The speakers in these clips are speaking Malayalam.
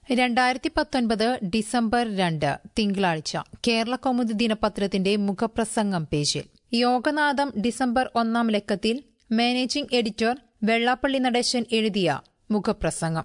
രണ്ടായിരത്തി പത്തൊൻപത് ഡിസംബർ രണ്ട് തിങ്കളാഴ്ച കേരള കൗമുദി ദിനപത്രത്തിന്റെ മുഖപ്രസംഗം പേജിൽ യോഗനാഥം ഡിസംബർ ഒന്നാം ലക്കത്തിൽ മാനേജിംഗ് എഡിറ്റർ വെള്ളാപ്പള്ളി നടേശൻ എഴുതിയ മുഖപ്രസംഗം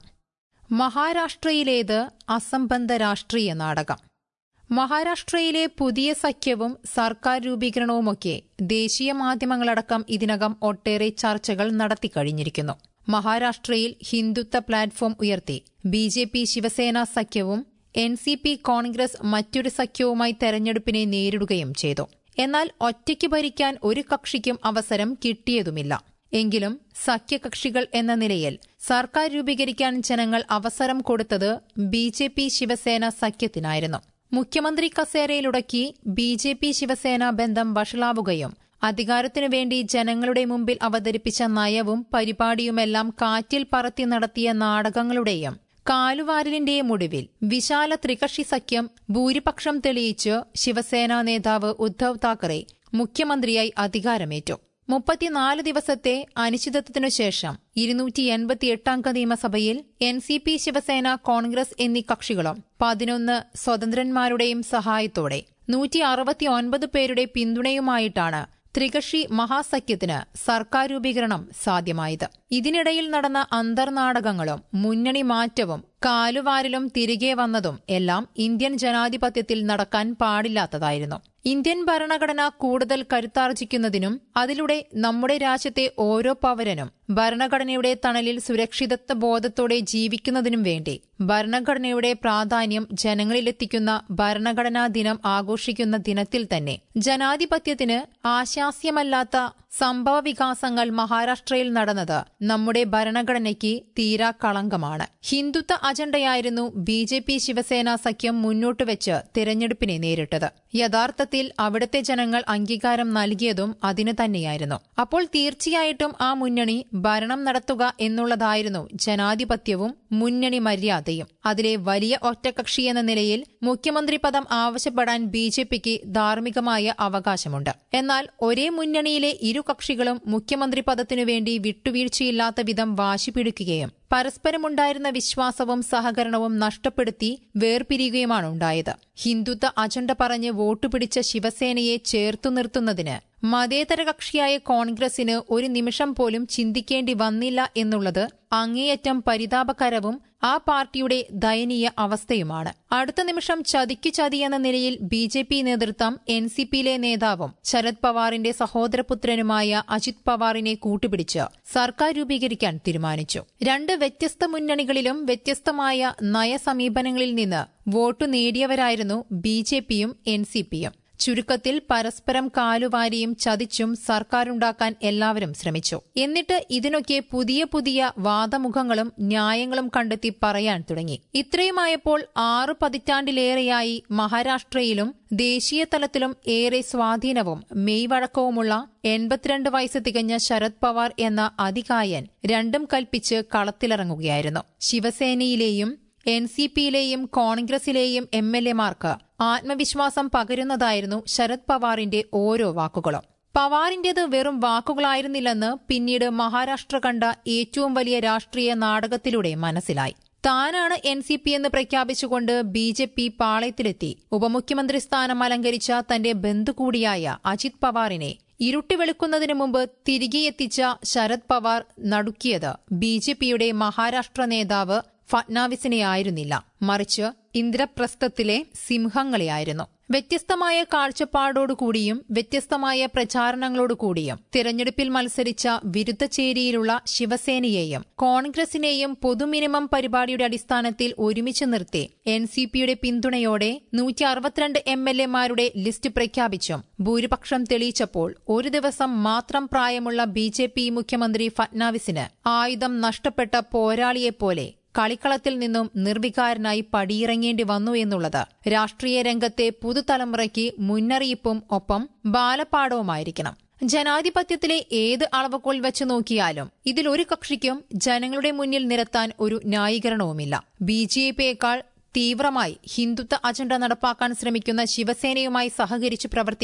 മഹാരാഷ്ട്രയിലേത് അസംബന്ധ രാഷ്ട്രീയ നാടകം മഹാരാഷ്ട്രയിലെ പുതിയ സഖ്യവും സർക്കാർ രൂപീകരണവുമൊക്കെ ദേശീയ മാധ്യമങ്ങളടക്കം ഇതിനകം ഒട്ടേറെ ചർച്ചകൾ നടത്തിക്കഴിഞ്ഞിരിക്കുന്നു മഹാരാഷ്ട്രയിൽ ഹിന്ദുത്വ പ്ലാറ്റ്ഫോം ഉയർത്തി ബി ജെ പി ശിവസേന സഖ്യവും എൻ സി പി കോൺഗ്രസ് മറ്റൊരു സഖ്യവുമായി തെരഞ്ഞെടുപ്പിനെ നേരിടുകയും ചെയ്തു എന്നാൽ ഒറ്റയ്ക്ക് ഭരിക്കാൻ ഒരു കക്ഷിക്കും അവസരം കിട്ടിയതുമില്ല എങ്കിലും സഖ്യകക്ഷികൾ എന്ന നിലയിൽ സർക്കാർ രൂപീകരിക്കാൻ ജനങ്ങൾ അവസരം കൊടുത്തത് ബി ജെ പി ശിവസേന സഖ്യത്തിനായിരുന്നു മുഖ്യമന്ത്രി കസേരയിലുടക്കി ബി ജെ പി ശിവസേന ബന്ധം വഷളാവുകയും അധികാരത്തിനു വേണ്ടി ജനങ്ങളുടെ മുമ്പിൽ അവതരിപ്പിച്ച നയവും പരിപാടിയുമെല്ലാം കാറ്റിൽ പറത്തി നടത്തിയ നാടകങ്ങളുടെയും കാലുവാരലിന്റെയും ഒടുവിൽ വിശാല ത്രികക്ഷി സഖ്യം ഭൂരിപക്ഷം തെളിയിച്ച് ശിവസേനാ നേതാവ് ഉദ്ധവ് താക്കറെ മുഖ്യമന്ത്രിയായി അധികാരമേറ്റു മുപ്പത്തിനാല് ദിവസത്തെ അനിശ്ചിതത്വത്തിനു ശേഷം ഇരുന്നൂറ്റി എൺപത്തിയെട്ടംഗ നിയമസഭയിൽ N C P Shiv Sena Congress എന്നീ കക്ഷികളും പതിനൊന്ന് സ്വതന്ത്രന്മാരുടെയും സഹായത്തോടെ നൂറ്റി അറുപത്തിയൊൻപത് പേരുടെ പിന്തുണയുമായിട്ടാണ് ത്രികക്ഷി മഹാസഖ്യത്തിന് സർക്കാർ രൂപീകരണം സാധ്യമായത് ഇതിനിടയിൽ നടന്ന അന്തർനാടകങ്ങളും മുന്നണി മാറ്റവും കാലുവാരലും തിരികെ വന്നതും എല്ലാം ഇന്ത്യൻ ജനാധിപത്യത്തിൽ നടക്കാൻ പാടില്ലാത്തതായിരുന്നു ഇന്ത്യൻ ഭരണഘടന കൂടുതൽ കരുത്താർജിക്കുന്നതിനും അതിലൂടെ നമ്മുടെ രാജ്യത്തെ ഓരോ പൗരനും ഭരണഘടനയുടെ തണലിൽ സുരക്ഷിതത്വ ബോധത്തോടെ ജീവിക്കുന്നതിനും വേണ്ടി ഭരണഘടനയുടെ പ്രാധാന്യം ജനങ്ങളിലെത്തിക്കുന്ന ഭരണഘടനാ ദിനം ആഘോഷിക്കുന്ന ദിനത്തിൽ തന്നെ ജനാധിപത്യത്തിന് ആശാസ്യമല്ലാത്ത സംഭവ വികാസങ്ങൾ മഹാരാഷ്ട്രയിൽ നടന്നത് നമ്മുടെ ഭരണഘടനയ്ക്ക് തീരാ കളങ്കമാണ് ഹിന്ദുത്വ അജണ്ടയായിരുന്നു ബി ജെ പി ശിവസേന സഖ്യം മുന്നോട്ട് വെച്ച് തിരഞ്ഞെടുപ്പിനെ നേരിട്ടത് യഥാർത്ഥത്തിൽ അവിടുത്തെ ജനങ്ങൾ അംഗീകാരം നൽകിയതും അതിനു തന്നെയായിരുന്നു അപ്പോൾ തീർച്ചയായിട്ടും ആ മുന്നണി ഭരണം നടത്തുക എന്നുള്ളതായിരുന്നു ജനാധിപത്യവും മുന്നണി മര്യാദയും അതിലെ വലിയ ഒറ്റകക്ഷി എന്ന നിലയിൽ മുഖ്യമന്ത്രി പദം ആവശ്യപ്പെടാൻ ബി ജെ പിക്ക് ധാർമ്മികമായ അവകാശമുണ്ട് എന്നാൽ ഒരേ മുന്നണിയിലെ ഇരു കക്ഷികളും മുഖ്യമന്ത്രി പദത്തിനു വേണ്ടി വിട്ടുവീഴ്ചയില്ലാത്ത വിധം വാശി പിടിക്കുകയും പരസ്പരമുണ്ടായിരുന്ന വിശ്വാസവും സഹകരണവും നഷ്ടപ്പെടുത്തി വേർപിരിയുകയുമാണ് ഉണ്ടായത് ഹിന്ദുത്വ അജണ്ട പറഞ്ഞ് വോട്ട് പിടിച്ച ശിവസേനയെ ചേർത്തു നിർത്തുന്നതിന് മതേതര കക്ഷിയായ കോൺഗ്രസിന് ഒരു നിമിഷം പോലും ചിന്തിക്കേണ്ടി വന്നില്ല എന്നുള്ളത് അങ്ങേയറ്റം പരിതാപകരവും ആ പാർട്ടിയുടെ ദയനീയ അവസ്ഥയുമാണ് അടുത്ത നിമിഷം ചതിക്കു ചതി എന്ന നിലയിൽ ബി ജെ പി നേതൃത്വം എൻ സി പിയിലെ നേതാവും ശരത് പവാറിന്റെ സഹോദരപുത്രനുമായ അജിത് പവാറിനെ കൂട്ടുപിടിച്ച് സർക്കാർ രൂപീകരിക്കാൻ തീരുമാനിച്ചു രണ്ട് വ്യത്യസ്ത മുന്നണികളിലും വ്യത്യസ്തമായ നയസമീപനങ്ങളിൽ നിന്ന് വോട്ടു നേടിയവരായിരുന്നു ബി ജെ പിയും എൻ സി പിയും ചുരുക്കത്തിൽ പരസ്പരം കാലുവാരിയും ചതിച്ചും സർക്കാരുണ്ടാക്കാൻ എല്ലാവരും ശ്രമിച്ചു എന്നിട്ട് ഇതിനൊക്കെ പുതിയ പുതിയ വാദമുഖങ്ങളും ന്യായങ്ങളും കണ്ടെത്തി പറയാൻ തുടങ്ങി ഇത്രയുമായപ്പോൾ ആറു പതിറ്റാണ്ടിലേറെയായി മഹാരാഷ്ട്രയിലും ദേശീയ തലത്തിലും ഏറെ സ്വാധീനവും മെയ്വഴക്കവുമുള്ള എൺപത്തിരണ്ട് വയസ്സ് തികഞ്ഞ ശരത് പവാർ എന്ന അതികായൻ രണ്ടും കൽപ്പിച്ച് കളത്തിലിറങ്ങുകയായിരുന്നു ശിവസേനയിലെയും എൻ സി പിയിലെയും കോൺഗ്രസിലെയും എം എൽ എമാർക്ക് ആത്മവിശ്വാസം പകരുന്നതായിരുന്നു ശരത് പവാറിന്റെ ഓരോ വാക്കുകളും പവാറിന്റേത് വെറും വാക്കുകളായിരുന്നില്ലെന്ന് പിന്നീട് മഹാരാഷ്ട്ര കണ്ട ഏറ്റവും വലിയ രാഷ്ട്രീയ നാടകത്തിലൂടെ മനസ്സിലായി താനാണ് എൻ സി പി എന്ന് പ്രഖ്യാപിച്ചുകൊണ്ട് ബി ജെ പി പാളയത്തിലെത്തി ഉപമുഖ്യമന്ത്രി സ്ഥാനം അലങ്കരിച്ച തന്റെ ബന്ധു കൂടിയായ അജിത് പവാറിനെ ഇരുട്ടി വെളുക്കുന്നതിന് മുമ്പ് തിരികെ എത്തിച്ച ശരത് പവാർ നടുക്കിയത് ബി ജെ പിയുടെ മഹാരാഷ്ട്ര നേതാവ് ഫട്നാവിസിനെയായിരുന്നില്ല മറിച്ച് ഇന്ദ്രപ്രസ്ഥത്തിലെ സിംഹങ്ങളെയായിരുന്നു വ്യത്യസ്തമായ കാഴ്ചപ്പാടോടുകൂടിയും വ്യത്യസ്തമായ പ്രചാരണങ്ങളോടുകൂടിയും തിരഞ്ഞെടുപ്പിൽ മത്സരിച്ച വിരുദ്ധചേരിയിലുള്ള ശിവസേനയെയും കോൺഗ്രസിനെയും പൊതു മിനിമം പരിപാടിയുടെ അടിസ്ഥാനത്തിൽ ഒരുമിച്ച് നിർത്തി എൻ സി പിയുടെ പിന്തുണയോടെ നൂറ്റി അറുപത്തിരണ്ട് എം എൽ എമാരുടെ ലിസ്റ്റ് പ്രഖ്യാപിച്ചും ഭൂരിപക്ഷം തെളിയിച്ചപ്പോൾ ഒരു ദിവസം മാത്രം പ്രായമുള്ള ബി ജെ പി മുഖ്യമന്ത്രി ഫട്നാവിസിന് ആയുധം നഷ്ടപ്പെട്ട പോരാളിയെപ്പോലെ കളിക്കളത്തിൽ നിന്നും നിർവികാരനായി പടിയിറങ്ങേണ്ടി വന്നു എന്നുള്ളത് രാഷ്ട്രീയ രംഗത്തെ പുതുതലമുറയ്ക്ക് മുന്നറിയിപ്പും ഒപ്പം ബാലപാഠവുമായിരിക്കണം ജനാധിപത്യത്തിലെ ഏത് അളവുകോൽ വെച്ച് നോക്കിയാലും ഇതിലൊരു കക്ഷിക്കും ജനങ്ങളുടെ മുന്നിൽ നിരത്താൻ ഒരു ന്യായീകരണവുമില്ല ബി ജെ പിയേക്കാൾ തീവ്രമായി ഹിന്ദുത്വ അജണ്ട നടപ്പാക്കാൻ ശ്രമിക്കുന്ന ശിവസേനയുമായി സഹകരിച്ച് പ്രവർത്തിക്കാൻ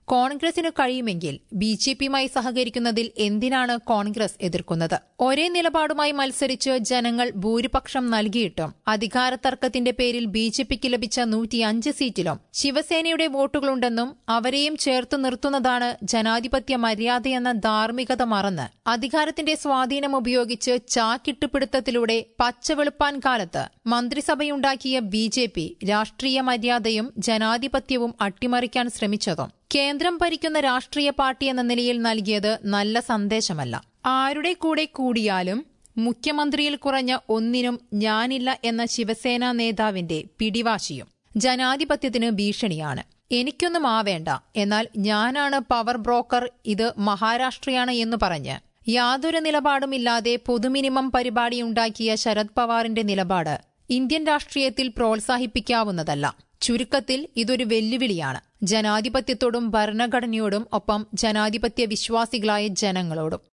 കോൺഗ്രസിനു കഴിയുമെങ്കിൽ ബി ജെ പിയുമായി സഹകരിക്കുന്നതിൽ എന്തിനാണ് കോൺഗ്രസ് എതിർക്കുന്നത് ഒരേ നിലപാടുമായി മത്സരിച്ച് ജനങ്ങൾ ഭൂരിപക്ഷം നൽകിയിട്ടും അധികാര തർക്കത്തിന്റെ പേരിൽ ബി ജെ പിക്ക് ലഭിച്ച നൂറ്റിയഞ്ച് സീറ്റിലും ശിവസേനയുടെ വോട്ടുകളുണ്ടെന്നും അവരെയും ചേർത്ത് നിർത്തുന്നതാണ് ജനാധിപത്യ മര്യാദയെന്ന ധാർമ്മികത മറന്ന് അധികാരത്തിന്റെ സ്വാധീനം ഉപയോഗിച്ച് ചാക്കിട്ടുപിടുത്തത്തിലൂടെ പച്ചവെളുപ്പാൻ കാലത്ത് മന്ത്രിസഭയുണ്ടാക്കിയ ബി ജെ പി രാഷ്ട്രീയ മര്യാദയും ജനാധിപത്യവും അട്ടിമറിക്കാൻ ശ്രമിച്ചതും കേന്ദ്രം ഭരിക്കുന്ന രാഷ്ട്രീയ പാർട്ടി എന്ന നിലയിൽ നൽകിയത് നല്ല സന്ദേശമല്ല ആരുടെ കൂടെ കൂടിയാലും മുഖ്യമന്ത്രിയിൽ കുറഞ്ഞ ഒന്നിനും ഞാനില്ല എന്ന ശിവസേനാ നേതാവിന്റെ പിടിവാശിയും ജനാധിപത്യത്തിന് ഭീഷണിയാണ് എനിക്കൊന്നും ആവേണ്ട എന്നാൽ ഞാനാണ് പവർ ബ്രോക്കർ ഇത് മഹാരാഷ്ട്രയാണ് എന്ന് പറഞ്ഞ് യാതൊരു നിലപാടുമില്ലാതെ പൊതുമിനിമം പരിപാടിയുണ്ടാക്കിയ ശരത് പവാറിന്റെ നിലപാട് ഇന്ത്യൻ രാഷ്ട്രീയത്തിൽ പ്രോത്സാഹിപ്പിക്കാവുന്നതല്ല ചുരുക്കത്തിൽ ഇതൊരു വെല്ലുവിളിയാണ് ജനാധിപത്യത്തോടും ഭരണഘടനയോടും ഒപ്പം ജനാധിപത്യ വിശ്വാസികളായ ജനങ്ങളോടും